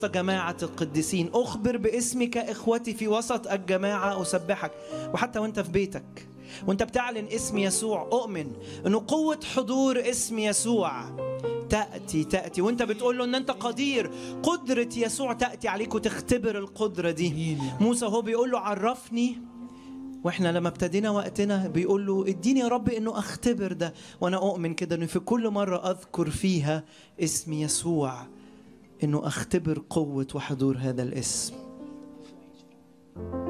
جماعة القديسين أخبر باسمك إخوتي في وسط الجماعة أسبحك وحتى وأنت في بيتك وأنت بتعلن اسم يسوع أؤمن أنه قوة حضور اسم يسوع تأتي تأتي وأنت بتقول له أن أنت قدير قدرة يسوع تأتي عليك وتختبر القدرة دي موسى هو بيقول له عرفني واحنا لما ابتدينا وقتنا بيقول له اديني يا رب انه اختبر ده وانا اؤمن كده انه في كل مره اذكر فيها اسم يسوع انه اختبر قوه وحضور هذا الاسم